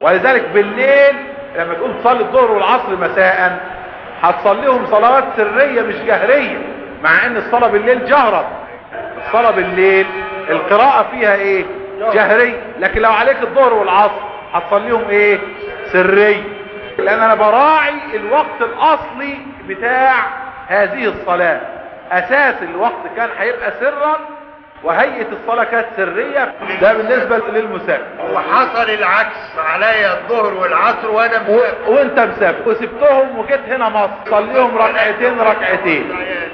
ولذلك بالليل لما تقوم تصلي الظهر والعصر مساء هتصليهم صلوات سرية مش جهرية مع ان الصلاة بالليل جهرا الصلاة بالليل القراءة فيها ايه جهرية لكن لو عليك الظهر والعصر هتصليهم ايه سرية لان انا براعي الوقت الاصلي بتاع هذه الصلاة اساس الوقت كان هيبقى سرا وهيئة الصلاة كانت سرية ده بالنسبة للمسافر وحصل العكس عليا الظهر والعصر وانا و... مسافر وانت مسافر وسبتهم وجيت هنا مصر صليهم ركعتين ركعتين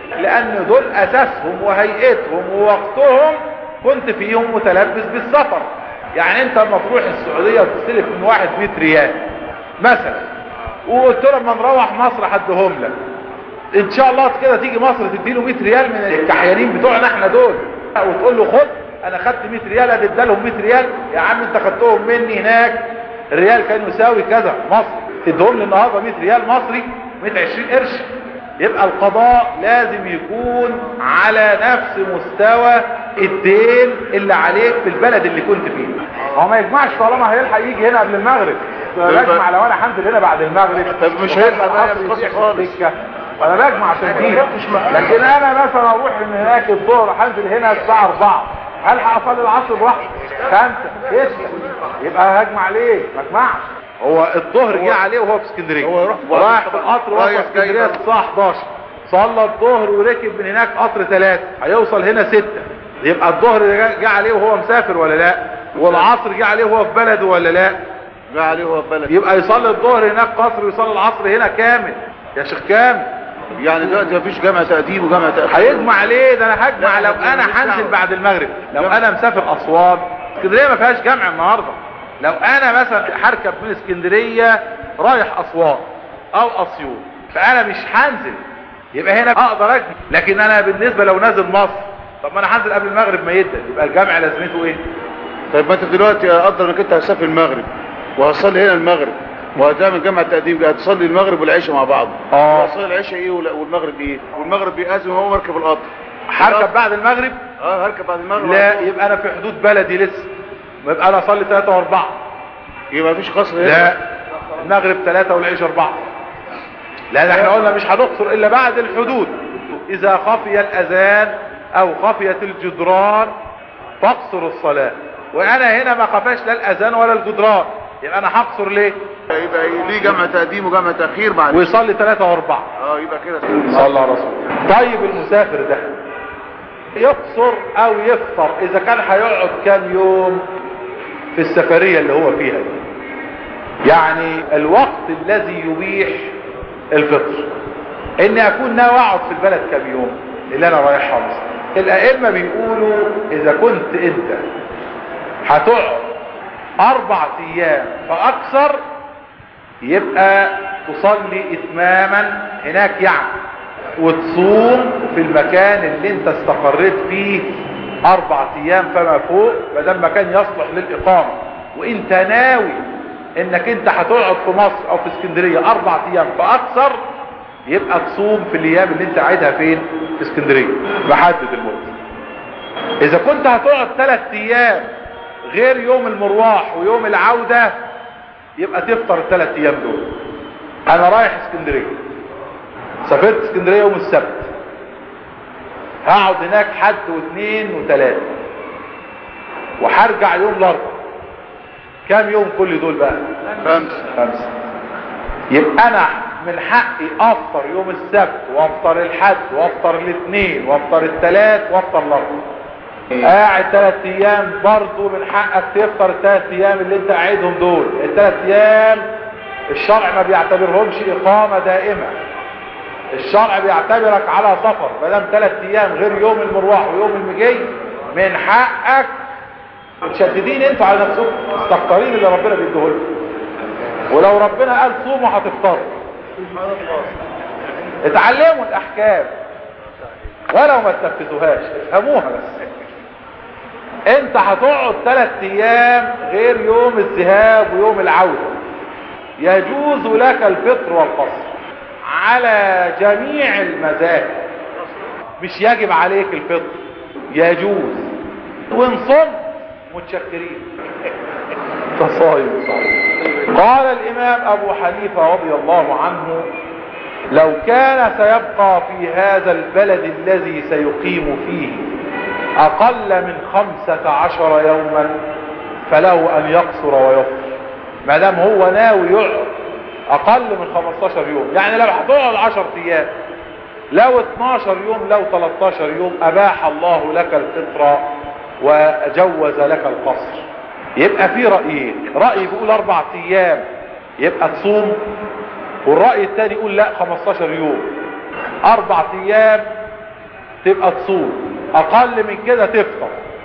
لان دول اساسهم وهيئتهم ووقتهم كنت فيهم متلبس بالسفر يعني انت لما تروح السعودية وتستلف من واحد 100 ريال مثلا وقلت له لما نروح مصر هديهم لك ان شاء الله كده تيجي مصر تديله 100 ريال من الكحيانين بتوعنا احنا دول وتقول له خد انا خدت 100 ريال اديتهم 100 ريال يا عم انت خدتهم مني هناك الريال كان يساوي كذا مصر تديهم لي النهارده 100 ريال مصري 120 قرش يبقى القضاء لازم يكون على نفس مستوى الدين اللي عليك في البلد اللي كنت فيه هو ما يجمعش طالما هيلحق يجي هنا قبل المغرب بجمع لو انا هنزل هنا بعد المغرب طب مش هيلحق بقى يخلص خالص. وانا بجمع عشان دي لكن انا مثلا اروح من هناك الظهر هنزل هنا الساعه 4 هلحق اصلي العصر براحتي خمسه سته يبقى هجمع ليه؟ ما اجمعش هو الظهر جه عليه وهو في اسكندريه هو يروح رايح بالقطر وهو في رايح جاي اسكندريه بقى. الساعه 11 صلى الظهر وركب من هناك قطر 3 هيوصل هنا 6 يبقى الظهر جه جه عليه وهو مسافر ولا لا والعصر جه عليه وهو في بلده ولا لا جه عليه هو في بلد يبقى يصلي الظهر هناك قصر ويصلي العصر هنا كامل يا شيخ كامل يعني دلوقتي مفيش جامع تقديم وجامع تأخير هيجمع ليه ده انا هجمع لا، لو ده انا مش هنزل دعوة. بعد المغرب لو جمع. انا مسافر اسوان اسكندريه ما فيهاش جمع النهارده لو انا مثلا هركب من اسكندريه رايح اسوان او اسيوط فانا مش هنزل يبقى هنا اقدر اجمع لكن انا بالنسبه لو نازل مصر طب ما انا هنزل قبل المغرب ما يدن يبقى الجمع لازمته ايه طيب ما انت دلوقتي اقدر انك انت هتسافر المغرب وهتصلي هنا المغرب وهتعمل جامع تقديم هتصلي المغرب والعشاء مع بعض اه هتصلي العشاء ايه ولا- والمغرب ايه والمغرب بيأذن وهو مركب القطر هركب بعد المغرب اه هركب بعد المغرب لا يبقى انا في حدود بلدي لسه يبقى انا اصلي 3 و4 يبقى مفيش قصر هنا لا المغرب ثلاثة والعشاء أربعة لأن احنا قلنا مش هنقصر إلا بعد الحدود إذا خفي الأذان أو خفيت الجدران فاقصر الصلاة وأنا هنا ما خفاش لا الأذان ولا الجدران يبقى أنا هقصر ليه يبقى ليه جامع تقديم وجامع تأخير بعد ويصلي ثلاثة وأربعة اه يبقى كده صلى على رسول طيب المسافر ده يقصر أو يفطر إذا كان هيقعد كام يوم في السفرية اللي هو فيها دي يعني الوقت الذي يبيح الفطر اني اكون ناوي اقعد في البلد كام يوم اللي انا رايحها مصر الائمه بيقولوا اذا كنت انت هتقعد اربع ايام فاكثر يبقى تصلي اتماما هناك يعني وتصوم في المكان اللي انت استقريت فيه اربع ايام فما فوق ما دام مكان يصلح للاقامه وانت ناوي انك انت هتقعد في مصر او في اسكندريه اربع ايام فاكثر يبقى تصوم في الايام اللي انت قاعدها فين في اسكندريه بحدد المده اذا كنت هتقعد ثلاث ايام غير يوم المرواح ويوم العوده يبقى تفطر الثلاث ايام دول انا رايح اسكندريه سافرت اسكندريه يوم السبت هقعد هناك حد واثنين وثلاثه وهرجع يوم الاربعاء كام يوم كل دول بقى خمسة خمسة يبقى انا من حقي افطر يوم السبت وافطر الحد وافطر الاثنين وافطر الثلاث وافطر الاربعاء قاعد ثلاث ايام برضو من حقك تفطر الثلاث ايام اللي انت قاعدهم دول الثلاث ايام الشرع ما بيعتبرهمش اقامة دائمة الشرع بيعتبرك على سفر ما دام ثلاث ايام غير يوم المروح ويوم المجي من حقك متشددين انتوا على نفسكم مستكترين اللي ربنا بيديه لكم ولو ربنا قال صوموا هتفطروا اتعلموا الاحكام ولو ما تنفذوهاش افهموها بس انت هتقعد ثلاث ايام غير يوم الذهاب ويوم العودة يجوز لك الفطر والقصر على جميع المذاهب مش يجب عليك الفطر يجوز وان صمت متشكرين تصايب صحيح قال الامام ابو حنيفة رضي الله عنه لو كان سيبقى في هذا البلد الذي سيقيم فيه اقل من خمسة عشر يوما فله ان يقصر ويفطر ما دام هو ناوي يقعد اقل من 15 يوم يعني لو هتقعد 10 ايام لو 12 يوم لو 13 يوم اباح الله لك الفطرة وجوز لك القصر يبقى في رأيين رأي بيقول اربع ايام يبقى تصوم والرأي التاني يقول لا 15 يوم اربع ايام تبقى تصوم اقل من كده تفطر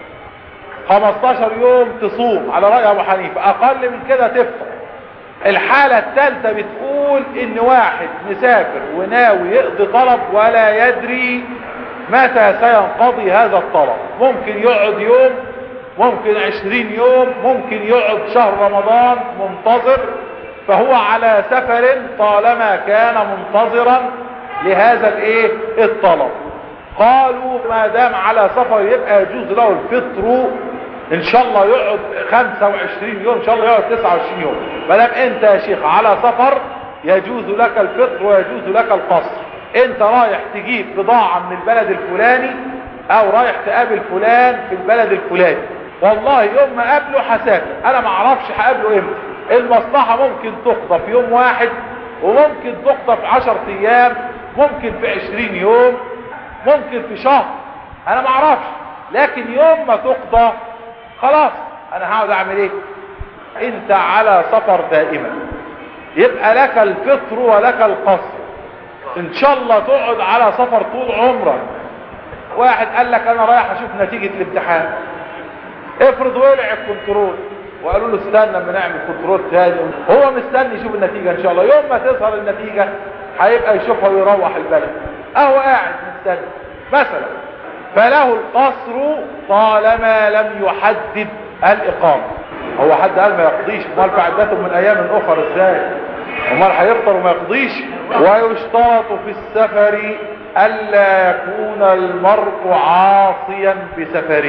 15 يوم تصوم على رأي ابو حنيفة اقل من كده تفطر الحالة الثالثة بتقول ان واحد مسافر وناوي يقضي طلب ولا يدري متى سينقضي هذا الطلب ممكن يقعد يوم ممكن عشرين يوم ممكن يقعد شهر رمضان منتظر فهو على سفر طالما كان منتظرا لهذا الايه الطلب قالوا ما دام على سفر يبقى يجوز له الفطر ان شاء الله يقعد 25 يوم ان شاء الله يقعد 29 يوم ما دام انت يا شيخ على سفر يجوز لك الفطر ويجوز لك القصر انت رايح تجيب بضاعة من البلد الفلاني او رايح تقابل فلان في البلد الفلاني والله يوم ما قابله هسافر انا ما اعرفش هقابله امتى المصلحة ممكن تقضى في يوم واحد وممكن تقضى في 10 ايام ممكن في 20 يوم ممكن في شهر انا ما اعرفش لكن يوم ما تقضى خلاص انا هقعد اعمل ايه انت على سفر دائما يبقى لك الفطر ولك القصر ان شاء الله تقعد على سفر طول عمرك واحد قال لك انا رايح اشوف نتيجة الامتحان افرض ولع الكنترول وقالوا له استنى اما نعمل كنترول تاني هو مستني يشوف النتيجة ان شاء الله يوم ما تظهر النتيجة هيبقى يشوفها ويروح البلد اهو قاعد مستني مثلا فله القصر طالما لم يحدد الإقامة هو حد قال ما يقضيش امال فعدته من أيام أخرى ازاي امال هيفطر وما يقضيش ويشترط في السفر ألا يكون المرء عاصيا بسفره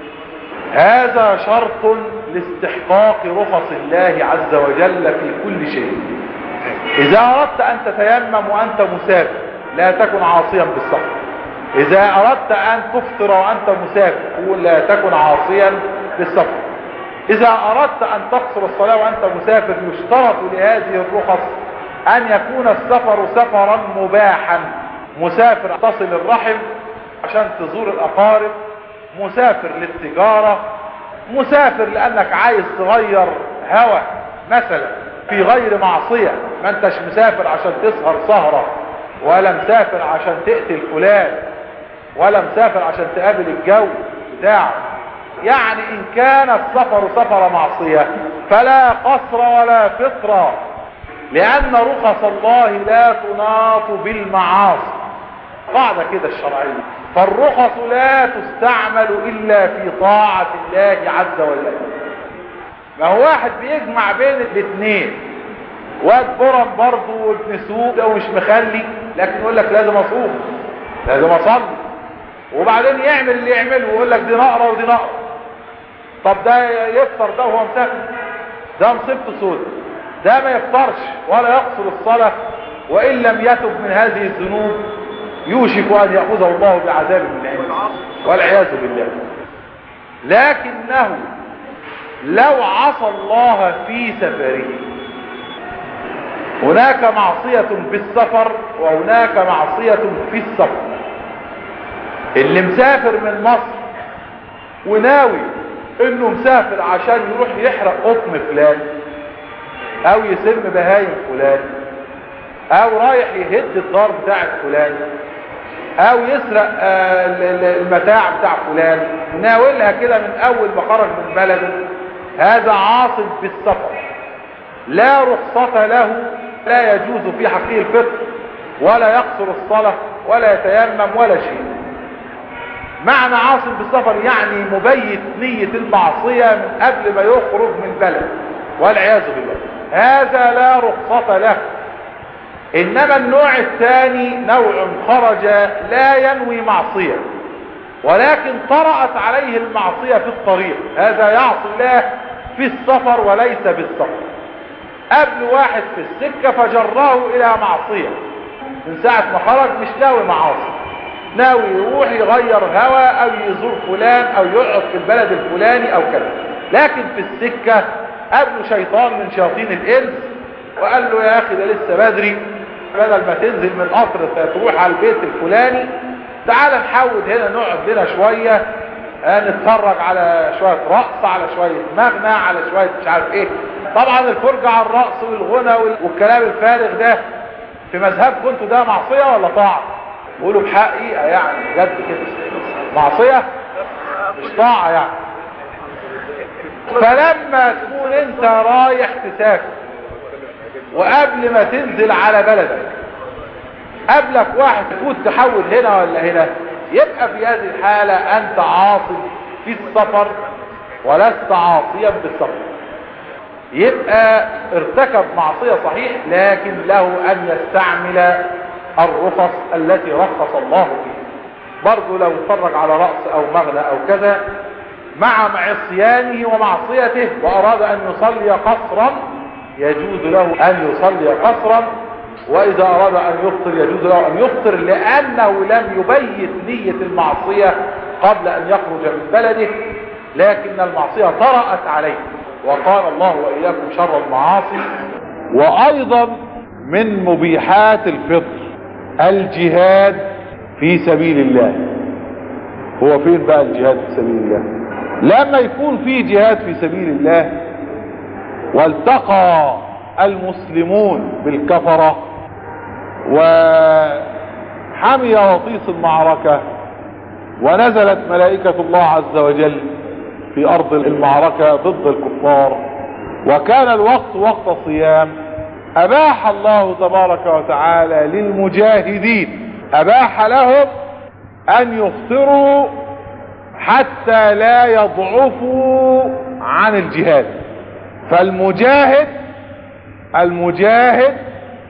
هذا شرط لاستحقاق رخص الله عز وجل في كل شيء إذا أردت أن تتيمم وأنت مسافر لا تكن عاصيا بالسفر إذا أردت أن تفطر وأنت مسافر قول لا تكن عاصيا بالسفر إذا أردت أن تقصر الصلاة وأنت مسافر يشترط لهذه الرخص أن يكون السفر سفرا مباحا مسافر تصل الرحم عشان تزور الأقارب مسافر للتجارة مسافر لأنك عايز تغير هوا مثلا في غير معصية ما انتش مسافر عشان تسهر سهرة ولا مسافر عشان تقتل فلان ولا مسافر عشان تقابل الجو بتاعه يعني ان كان السفر سفر معصية فلا قصر ولا فطر لان رخص الله لا تناط بالمعاصي قاعدة كده الشرعية فالرخص لا تستعمل الا في طاعة الله عز وجل ما هو واحد بيجمع بين الاثنين واد برم برضه وابن سوق ومش مخلي لكن يقول لك لازم اصوم لازم اصلي وبعدين يعمل اللي يعمله ويقول لك دي نقرة ودي نقرة طب ده يفطر ده وهو مسافر ده مصيبته سود ده ما يفطرش ولا يقصر الصلاة وإن لم يتب من هذه الذنوب يوشك أن يأخذه الله بعذاب من عنده والعياذ بالله لكنه لو عصى الله في سفره هناك معصية بالسفر وهناك معصية في السفر اللي مسافر من مصر وناوي انه مسافر عشان يروح يحرق قطن فلان او يسم بهايم فلان او رايح يهد الدار بتاعت فلان او يسرق المتاع بتاع فلان ناولها كده من اول ما خرج من بلده هذا عاصم بالسفر لا رخصة له لا يجوز في حقه الفطر ولا يقصر الصلاة ولا يتيمم ولا شيء معنى عاصم بالسفر يعني مبيت نية المعصية من قبل ما يخرج من بلد والعياذ بالله هذا لا رخصة له انما النوع الثاني نوع خرج لا ينوي معصية ولكن طرأت عليه المعصية في الطريق هذا يعصي الله في السفر وليس بالسفر قابل واحد في السكة فجراه الى معصية من ساعة ما خرج مش ناوي معاصي ناوي يروح يغير هوا او يزور فلان او يقعد في البلد الفلاني او كذا لكن في السكة قابله شيطان من شياطين الانس وقال له يا اخي ده لسه بدري بدل ما تنزل من قطر تروح على البيت الفلاني تعال نحود هنا نقعد لنا شوية آه، نتفرج على شوية رقص على شوية مغنى على شوية مش عارف ايه طبعا الفرجة على الرقص والغنى وال- والكلام الفارغ ده في مذهبكم انتوا ده معصية ولا طاعة قولوا بحقيقة يعني بجد كده معصية مش طاعة يعني فلما تكون انت رايح تسافر وقبل ما تنزل على بلدك قبلك واحد تفوت تحول هنا ولا هنا يبقى في هذه الحالة انت عاصي في السفر ولست عاصيا بالسفر يبقى ارتكب معصية صحيح لكن له ان يستعمل الرخص التي رخص الله فيها برضه لو اتفرج على رأس او مغنى او كذا مع عصيانه ومعصيته واراد ان يصلي قصرا يجوز له ان يصلي قصرا واذا اراد ان يفطر يجوز له ان يفطر لانه لم يبيت نية المعصية قبل ان يخرج من بلده لكن المعصية طرأت عليه وقال الله واياكم شر المعاصي وايضا من مبيحات الفطر الجهاد في سبيل الله هو فين بقى الجهاد في سبيل الله لما يكون في جهاد في سبيل الله والتقى المسلمون بالكفرة وحمي وطيس المعركة ونزلت ملائكة الله عز وجل في ارض المعركة ضد الكفار وكان الوقت وقت صيام اباح الله تبارك وتعالى للمجاهدين اباح لهم ان يفطروا حتى لا يضعفوا عن الجهاد فالمجاهد المجاهد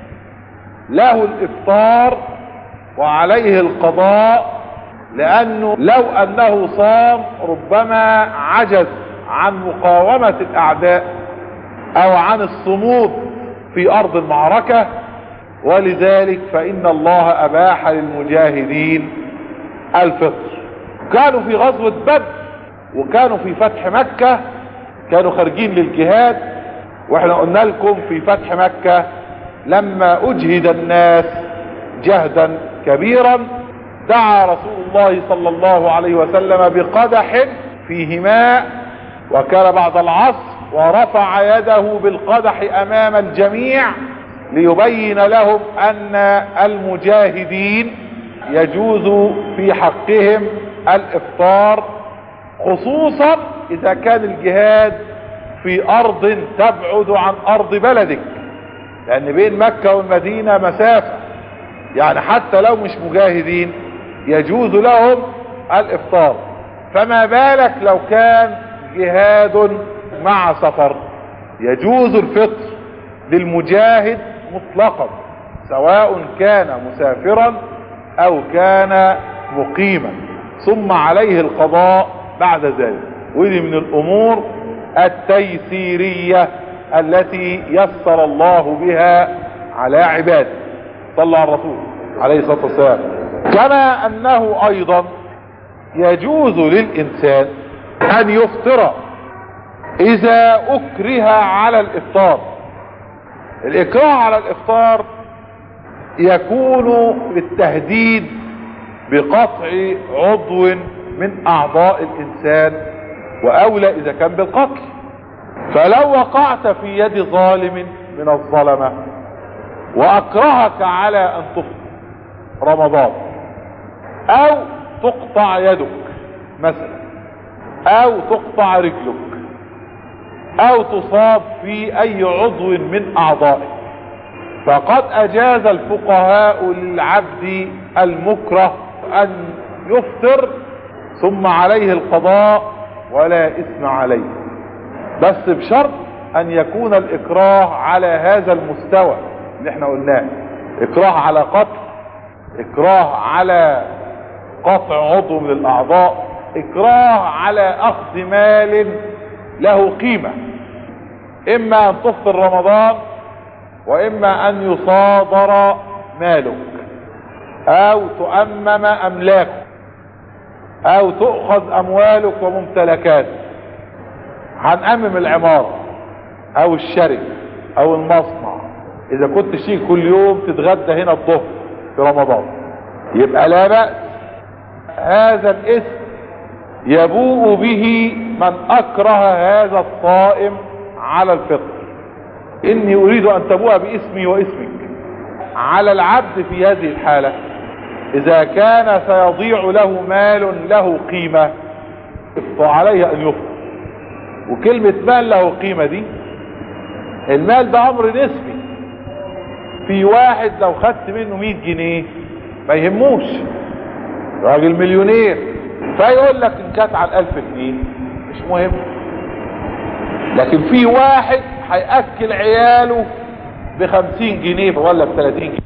له الافطار وعليه القضاء لانه لو انه صام ربما عجز عن مقاومة الاعداء او عن الصمود في ارض المعركة ولذلك فان الله اباح للمجاهدين الفطر كانوا في غزوة بدر وكانوا في فتح مكة كانوا خارجين للجهاد واحنا قلنا لكم في فتح مكة لما اجهد الناس جهدا كبيرا دعا رسول الله صلى الله عليه وسلم بقدح فيه ماء وكان بعد العصر ورفع يده بالقدح امام الجميع ليبين لهم ان المجاهدين يجوز في حقهم الافطار خصوصا اذا كان الجهاد في ارض تبعد عن ارض بلدك لان بين مكة والمدينة مسافة يعني حتى لو مش مجاهدين يجوز لهم الافطار فما بالك لو كان جهاد مع سفر يجوز الفطر للمجاهد مطلقا سواء كان مسافرا او كان مقيما ثم عليه القضاء بعد ذلك ودي من الامور التيسيرية التي يسر الله بها على عباده صلى على الرسول عليه الصلاة والسلام كما انه ايضا يجوز للانسان ان يفطر اذا اكره على الافطار الاكراه على الافطار يكون بالتهديد بقطع عضو من اعضاء الانسان واولى اذا كان بالقتل فلو وقعت في يد ظالم من الظلمة واكرهك على ان تفطر رمضان او تقطع يدك مثلا او تقطع رجلك او تصاب في اي عضو من اعضائك فقد اجاز الفقهاء للعبد المكره ان يفطر ثم عليه القضاء ولا اثم عليه بس بشرط ان يكون الاكراه على هذا المستوى اللي احنا قلناه اكراه على قتل اكراه على قطع عضو من الاعضاء اكراه على اخذ مال له قيمة اما ان تفطر رمضان واما ان يصادر مالك او تؤمم املاكك او تؤخذ اموالك وممتلكاتك هنأمم العمارة او الشركة او المصنع اذا كنت شيء كل يوم تتغدى هنا الظهر في رمضان يبقى لا بأس هذا الاسم يبوء به من اكره هذا الصائم على الفطر اني اريد ان تبوء باسمي واسمك على العبد في هذه الحالة اذا كان سيضيع له مال له قيمة فعليه ان يفطر وكلمة مال له قيمة دي المال ده امر نسبي في واحد لو خدت منه 100 جنيه ما يهموش راجل مليونير فيقول لك ان كانت على الالف جنيه مش مهم لكن في واحد هياكل عياله بخمسين جنيه ولا بثلاثين جنيه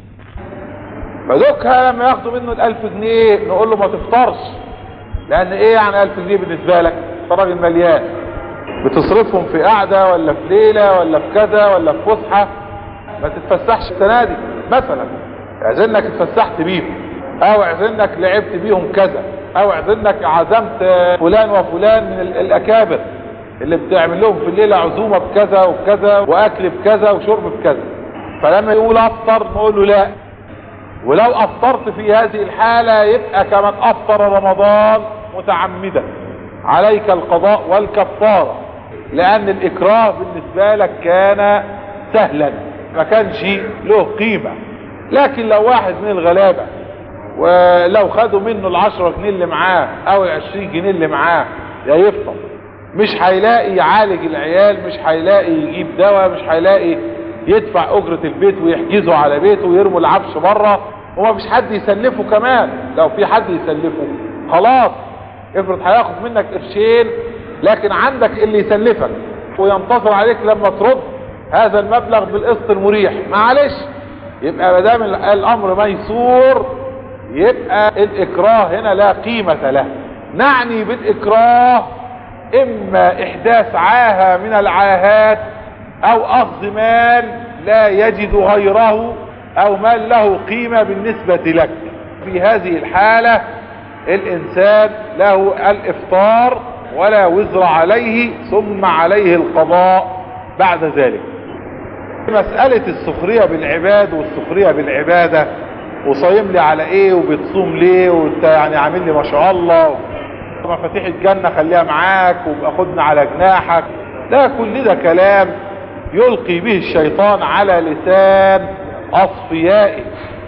فدوكها لما ياخدوا منه الالف جنيه نقول له ما تفطرش لان ايه يعني الف جنيه بالنسبة لك انت راجل مليان بتصرفهم في قعدة ولا في ليلة ولا في كذا ولا في فسحة ما تتفسحش السنة دي مثلا اعزنك اتفسحت بيهم او اعزنك لعبت بيهم كذا او اعزنك عزمت فلان وفلان من ال- الاكابر اللي بتعمل لهم في الليلة عزومة بكذا وبكذا واكل بكذا وشرب بكذا فلما يقول افطر نقول له لا ولو افطرت في هذه الحالة يبقى كمن افطر رمضان متعمدا عليك القضاء والكفارة لان الاكراه بالنسبة لك كان سهلا ما كانش له قيمة لكن لو واحد من الغلابة ولو خدوا منه العشرة جنيه اللي معاه او العشرين جنيه اللي معاه يا يفطر مش هيلاقي يعالج العيال مش هيلاقي يجيب دواء مش هيلاقي يدفع اجرة البيت ويحجزه على بيته ويرموا العفش بره وما فيش حد يسلفه كمان لو في حد يسلفه خلاص افرض هياخد منك قرشين لكن عندك اللي يسلفك وينتصر عليك لما ترد هذا المبلغ بالقسط المريح معلش يبقى ما دام الامر ميسور يبقى الاكراه هنا لا قيمة له نعني بالاكراه اما احداث عاهة من العاهات او اخذ مال لا يجد غيره او مال له قيمة بالنسبة لك في هذه الحالة الانسان له الافطار ولا وزر عليه ثم عليه القضاء بعد ذلك مسألة السخرية بالعباد والسخرية بالعبادة وصايم لي على ايه وبتصوم ليه وانت يعني عامل لي ما شاء الله مفاتيح الجنة خليها معاك وابقى خدنا على جناحك ده كل ده كلام يلقي به الشيطان على لسان اصفيائه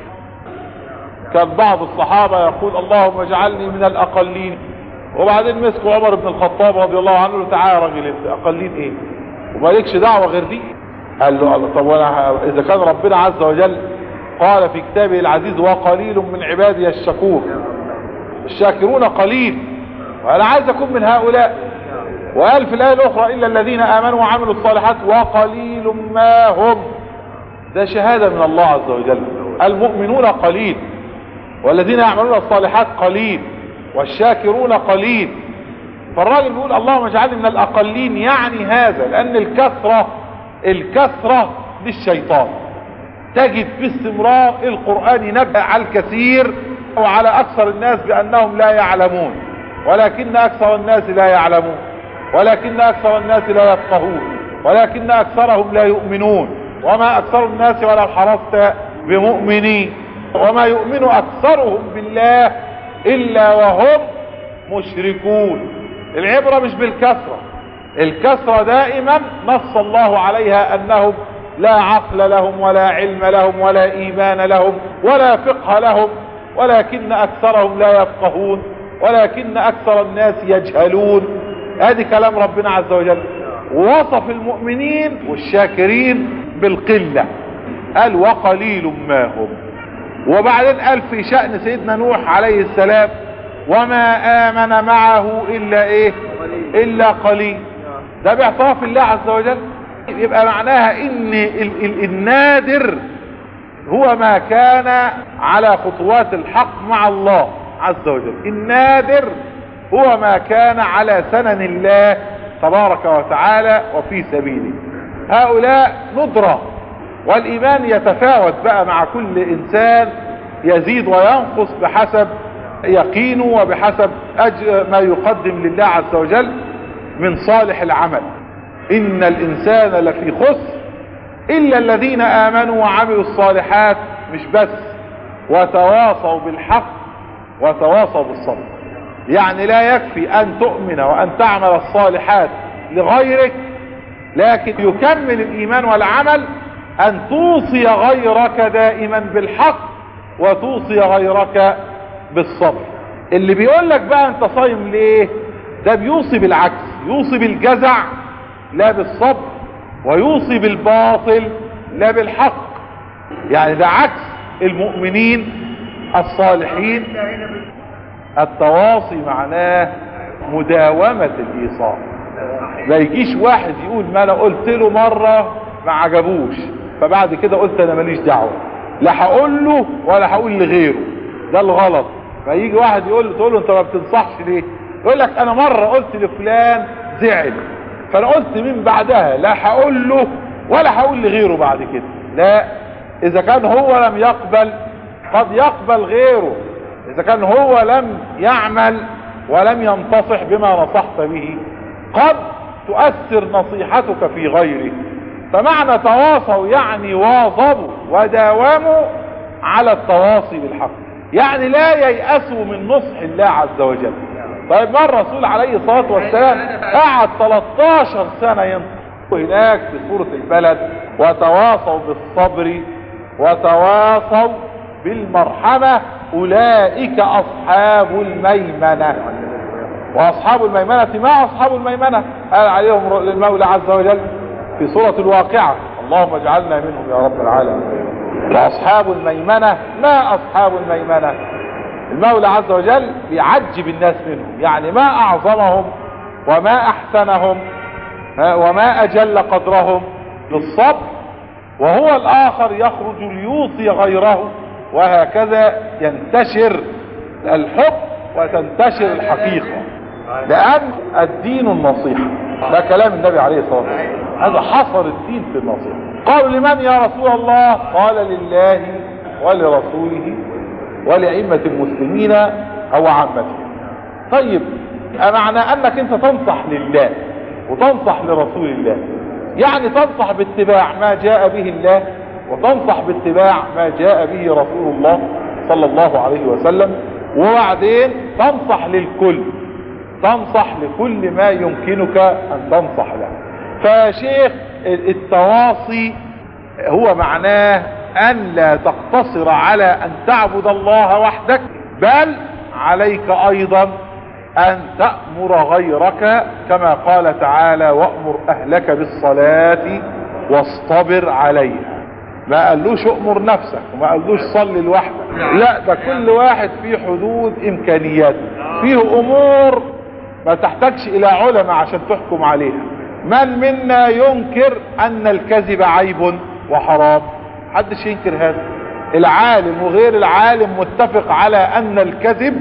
كان بعض الصحابة يقول اللهم اجعلني من الاقلين وبعدين مسكوا عمر بن الخطاب رضي الله عنه له تعالى يا راجل انت اقلين ايه ومالكش دعوة غير دي قال له الله طب وانا اذا كان ربنا عز وجل قال في كتابه العزيز وقليل من عبادي الشكور الشاكرون قليل وانا عايز اكون من هؤلاء وقال في الايه الاخرى الا الذين امنوا وعملوا الصالحات وقليل ما هم ده شهادة من الله عز وجل المؤمنون قليل والذين يعملون الصالحات قليل والشاكرون قليل فالراجل بيقول اللهم اجعلني من الاقلين يعني هذا لان الكثرة الكثرة للشيطان تجد باستمرار القرآن ينبه على الكثير وعلى اكثر الناس بانهم لا يعلمون ولكن اكثر الناس لا يعلمون ولكن اكثر الناس لا يفقهون ولكن اكثرهم لا يؤمنون وما اكثر الناس ولو حرصت بمؤمنين وما يؤمن اكثرهم بالله الا وهم مشركون العبرة مش بالكثرة الكثرة دائما نص الله عليها انهم لا عقل لهم ولا علم لهم ولا ايمان لهم ولا فقه لهم ولكن اكثرهم لا يفقهون ولكن اكثر الناس يجهلون ادي كلام ربنا عز وجل ووصف المؤمنين والشاكرين بالقلة قال وقليل ما هم وبعدين قال في شأن سيدنا نوح عليه السلام وما آمن معه إلا إيه إلا قليل ده باعتراف الله عز وجل يبقى معناها إن ال ال النادر هو ما كان على خطوات الحق مع الله عز وجل النادر هو ما كان على سنن الله تبارك وتعالى وفي سبيله هؤلاء ندرة والايمان يتفاوت بقى مع كل انسان يزيد وينقص بحسب يقينه وبحسب أج... ما يقدم لله عز وجل من صالح العمل ان الانسان لفي خسر الا الذين امنوا وعملوا الصالحات مش بس وتواصوا بالحق وتواصوا بالصبر يعني لا يكفي ان تؤمن وان تعمل الصالحات لغيرك لكن يكمل الايمان والعمل ان توصي غيرك دائما بالحق وتوصي غيرك بالصبر اللي بيقول لك بقى انت صايم ليه ده بيوصي بالعكس يوصي بالجزع لا بالصبر ويوصي بالباطل لا بالحق يعني ده عكس المؤمنين الصالحين التواصي معناه مداومة الايصال لا يجيش واحد يقول ما انا قلت له مرة ما عجبوش فبعد كده قلت انا ماليش دعوة لا هقول له ولا هقول لغيره ده الغلط فيجي واحد يقول له تقول له انت ما بتنصحش ليه يقول لك انا مرة قلت لفلان زعل فانا قلت من بعدها لا هقول له ولا هقول لغيره بعد كده لا اذا كان هو لم يقبل قد يقبل غيره اذا كان هو لم يعمل ولم ينتصح بما نصحت به قد تؤثر نصيحتك في غيره فمعنى تواصوا يعني واظبوا وداوموا على التواصي بالحق يعني لا ييأسوا من نصح الله عز وجل طيب ما الرسول عليه الصلاة والسلام قعد 13 سنة ينطق هناك في سورة البلد وتواصوا بالصبر وتواصوا بالمرحمة أولئك أصحاب الميمنة وأصحاب الميمنة ما أصحاب الميمنة قال عليهم المولى عز وجل في سورة الواقعة اللهم اجعلنا منهم يا رب العالمين وأصحاب الميمنة ما أصحاب الميمنة المولى عز وجل بيعجب الناس منهم يعني ما أعظمهم وما أحسنهم وما أجل قدرهم للصبر وهو الآخر يخرج ليوصي غيره وهكذا ينتشر الحب وتنتشر الحقيقة لأن الدين النصيحة ده كلام النبي عليه الصلاة والسلام هذا حصر الدين في النصيحة قالوا لمن يا رسول الله قال لله ولرسوله ولأئمة المسلمين أو عامتهم طيب معنى أنك أنت تنصح لله وتنصح لرسول الله يعني تنصح باتباع ما جاء به الله وتنصح باتباع ما جاء به رسول الله صلى الله عليه وسلم وبعدين تنصح للكل تنصح لكل ما يمكنك ان تنصح له فشيخ التواصي هو معناه ان لا تقتصر على ان تعبد الله وحدك بل عليك ايضا ان تأمر غيرك كما قال تعالى وأمر اهلك بالصلاة واصطبر عليها ما قالوش أمر نفسك وما قالوش صلي لوحدك لا ده كل واحد في حدود امكانياته فيه امور ما تحتاجش الى علماء عشان تحكم عليها من منا ينكر ان الكذب عيب وحرام محدش ينكر هذا العالم وغير العالم متفق على ان الكذب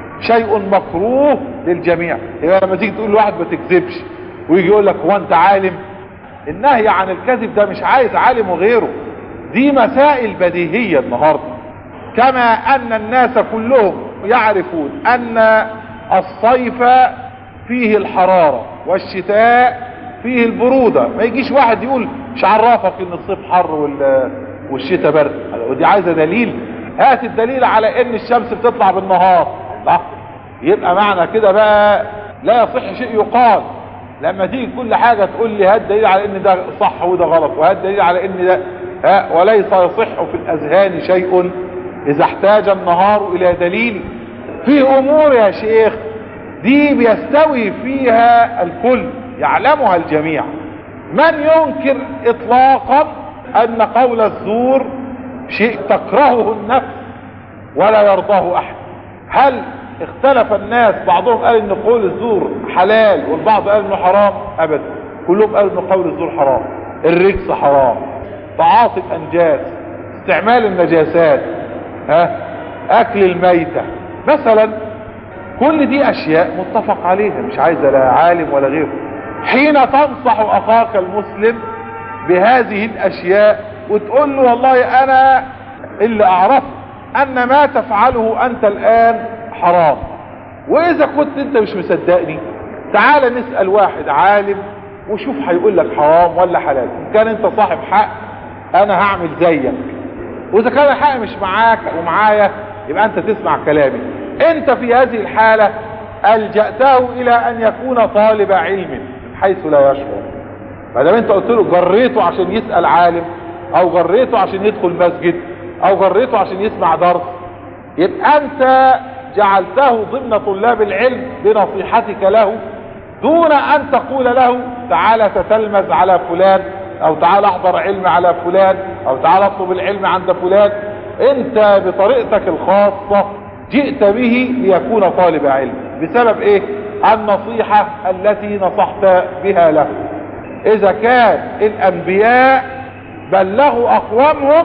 شيء مكروه للجميع يبقى لما تيجي تقول لواحد ما تكذبش ويجي يقول لك هو انت عالم النهي عن الكذب ده مش عايز عالم وغيره دي مسائل بديهية النهاردة كما ان الناس كلهم يعرفون ان الصيف فيه الحرارة والشتاء فيه البرودة ما يجيش واحد يقول مش عرفك ان الصيف حر وال- والشتاء برد ودي عايزة دليل هات الدليل على ان الشمس بتطلع بالنهار لا يبقى معنى كده بقى لا يصح شيء يقال لما تيجي كل حاجة تقول لي هات دليل على ان ده صح وده غلط وهات دليل على ان ده ها وليس يصح في الاذهان شيء اذا احتاج النهار الى دليل في امور يا شيخ دي بيستوي فيها الكل يعلمها الجميع من ينكر اطلاقا ان قول الزور شيء تكرهه النفس ولا يرضاه احد هل اختلف الناس بعضهم قال ان قول الزور حلال والبعض قال انه حرام ابدا كلهم قالوا ان قول الزور حرام الرجس حرام تعاطي الانجاس استعمال النجاسات ها اكل الميتة مثلا كل دي اشياء متفق عليها مش عايزة لا عالم ولا غيره حين تنصح اخاك المسلم بهذه الاشياء وتقول له والله انا اللي اعرفه ان ما تفعله انت الان حرام واذا كنت انت مش مصدقني تعال نسأل واحد عالم وشوف هيقول لك حرام ولا حلال ان كان انت صاحب حق انا هعمل زيك واذا كان الحق مش معاك ومعايا يبقى انت تسمع كلامي انت في هذه الحالة الجأته الى ان يكون طالب علم حيث لا يشعر ما دام انت قلت له جريته عشان يسأل عالم او جريته عشان يدخل مسجد او جريته عشان يسمع درس يبقى انت جعلته ضمن طلاب العلم بنصيحتك له دون ان تقول له تعالى تتلمذ على فلان او تعالى احضر علم على فلان او تعالى اطلب العلم عند فلان انت بطريقتك الخاصة جئت به ليكون طالب علم بسبب ايه النصيحة التي نصحت بها له اذا كان الانبياء بلغوا اقوامهم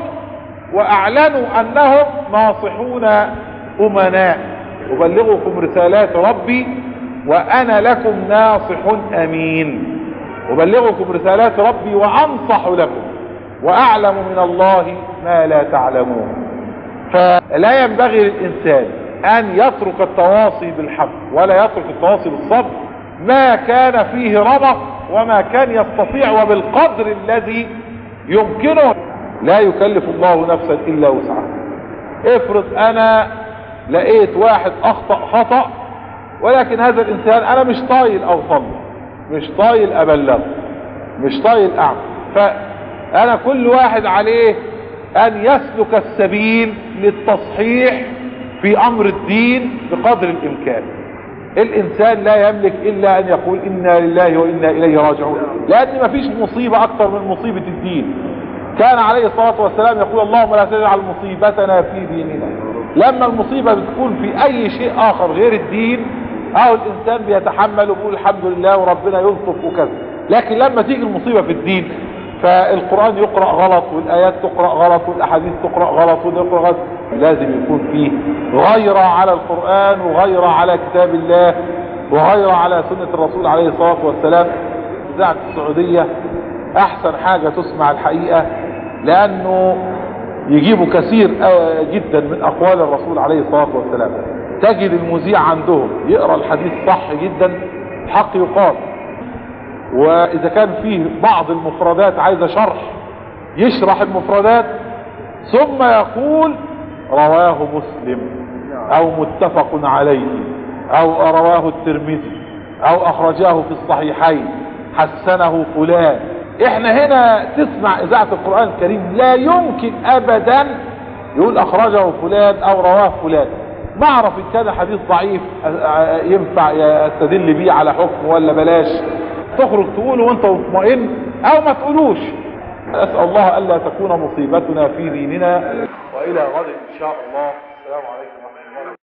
واعلنوا انهم ناصحون امناء ابلغكم رسالات ربي وانا لكم ناصح امين ابلغكم رسالات ربي وانصح لكم واعلم من الله ما لا تعلمون فلا ينبغي للانسان ان يترك التواصي بالحق ولا يترك التواصي بالصبر ما كان فيه رمق وما كان يستطيع وبالقدر الذي يمكنه لا يكلف الله نفسا الا وسعها افرض انا لقيت واحد اخطأ خطأ ولكن هذا الانسان انا مش طايل اوصل مش طايل ابلغ مش طايل اعمل فانا كل واحد عليه ان يسلك السبيل للتصحيح في امر الدين بقدر الامكان الانسان لا يملك الا ان يقول انا لله وانا اليه راجعون لان مفيش مصيبة اكتر من مصيبة الدين كان عليه الصلاة والسلام يقول اللهم لا تجعل مصيبتنا في ديننا لما المصيبة بتكون في اي شيء اخر غير الدين او الانسان بيتحمل ويقول الحمد لله وربنا يلطف وكذا لكن لما تيجي المصيبة في الدين فالقرآن يقرأ غلط والآيات تقرأ غلط والأحاديث تقرأ غلط ويقرأ غلط لازم يكون فيه غيرة على القرآن وغيرة على كتاب الله وغيرة على سنة الرسول عليه الصلاة والسلام إذاعة السعودية أحسن حاجة تسمع الحقيقة لأنه يجيبوا كثير جدا من أقوال الرسول عليه الصلاة والسلام تجد المذيع عندهم يقرأ الحديث صح جدا الحق يقال واذا كان فيه بعض المفردات عايزة شرح يشرح المفردات ثم يقول رواه مسلم او متفق عليه او رواه الترمذي او اخرجاه في الصحيحين حسنه فلان احنا هنا تسمع اذاعة القرآن الكريم لا يمكن ابدا يقول اخرجه فلان او رواه فلان ما اعرف ان كان حديث ضعيف ينفع استدل بيه على حكم ولا بلاش تخرج تقوله وانت مطمئن او ما تقولوش اسأل الله الا تكون مصيبتنا في ديننا والى غد ان شاء الله السلام عليكم